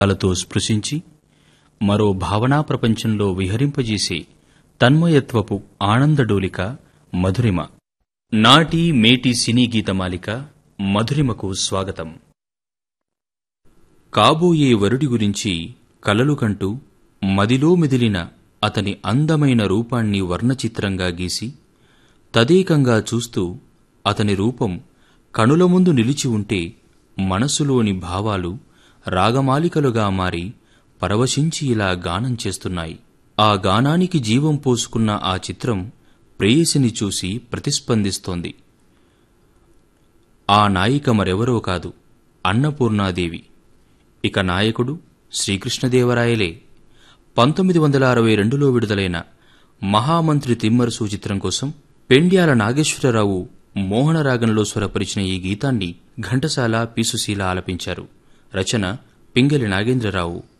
లతో స్పృశించి మరో భావనా ప్రపంచంలో విహరింపజేసే తన్మయత్వపు ఆనందడోలిక మధురిమ నాటి మేటి సినీ గీతమాలిక మధురిమకు స్వాగతం కాబోయే వరుడి గురించి కలలు కంటూ మదిలో మెదిలిన అతని అందమైన రూపాన్ని వర్ణచిత్రంగా గీసి తదేకంగా చూస్తూ అతని రూపం కనుల ముందు నిలిచి ఉంటే మనసులోని భావాలు రాగమాలికలుగా మారి పరవశించి ఇలా గానం చేస్తున్నాయి ఆ గానానికి జీవం పోసుకున్న ఆ చిత్రం ప్రేయసిని చూసి ప్రతిస్పందిస్తోంది ఆ నాయిక మరెవరో కాదు అన్నపూర్ణాదేవి ఇక నాయకుడు శ్రీకృష్ణదేవరాయలే పంతొమ్మిది వందల అరవై రెండులో విడుదలైన మహామంత్రి తిమ్మరుసు చిత్రం కోసం పెండ్యాల నాగేశ్వరరావు మోహనరాగంలో స్వరపరిచిన ఈ గీతాన్ని ఘంటసాల పీసుశీల ఆలపించారు రచన పింగళి నాగేంద్రరావు